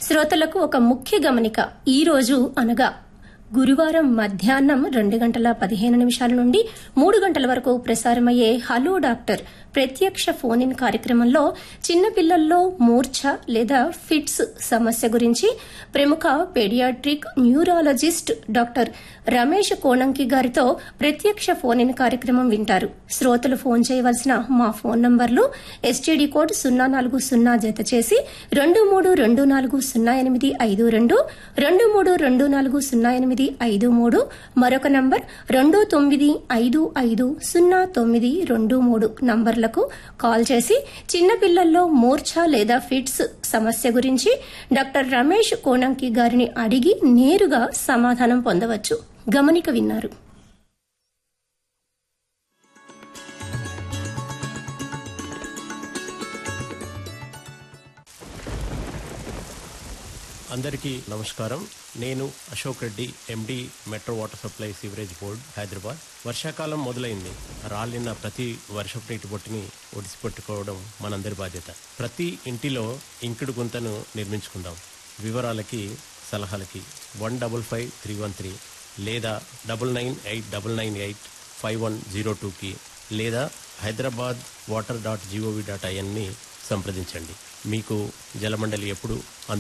శ్రోతలకు ఒక ముఖ్య గమనిక ఈ రోజు అనగా గురువారం మధ్యాహ్నం రెండు గంటల పదిహేను నిమిషాల నుండి మూడు గంటల వరకు ప్రసారమయ్యే హలో డాక్టర్ ప్రత్యక్ష ఫోన్ ఇన్ కార్యక్రమంలో చిన్నపిల్లల్లో మూర్ఛ లేదా ఫిట్స్ సమస్య గురించి ప్రముఖ paediatric neurologist doctor Ramesh Konanki గారితో ప్రత్యక్ష ఫోన్ ఇన్ కార్యక్రమం వింటారు శ్రోతలు ఫోన్ చేయవలసిన మా ఫోన్ నంబర్లు ఎస్టీడీ కోడ్ సున్నా నాలుగు సున్నా జత చేసి రెండు మూడు రెండు నాలుగు సున్నా ఎనిమిది ఐదు రెండు రెండు మూడు రెండు నాలుగు సున్నా ఎనిమిది ఐదు మూడు మరొక నంబర్ రెండు తొమ్మిది ఐదు ఐదు సున్నా తొమ్మిది రెండు మూడు నంబర్లకు కాల్ చేసి చిన్నపిల్లల్లో మూర్ఛ లేదా ఫిట్స్ సమస్య గురించి డాక్టర్ రమేష్ కోణంకి గారిని అడిగి నేరుగా సమాధానం పొందవచ్చు గమనిక విన్నారు అందరికీ నమస్కారం నేను Ashok Reddy MD metro water supply sewerage board Hyderabad వర్షాకాలం మొదలైంది రాలిన ప్రతి వర్షపు నీటి బొట్టుని ఒడిసిపెట్టుకోవడం మనందరి బాధ్యత ప్రతి ఇంటిలో ఇంకుడు గుంతను నిర్మించుకుందాం వివరాలకి సలహాలకి one double five three one three లేదా double nine eight double nine eight five one zero టూకి లేదా Hyderabad water dot gov dot ఐఎన్ని సంప్రదించండి మీకు జలమండలి ఎప్పుడు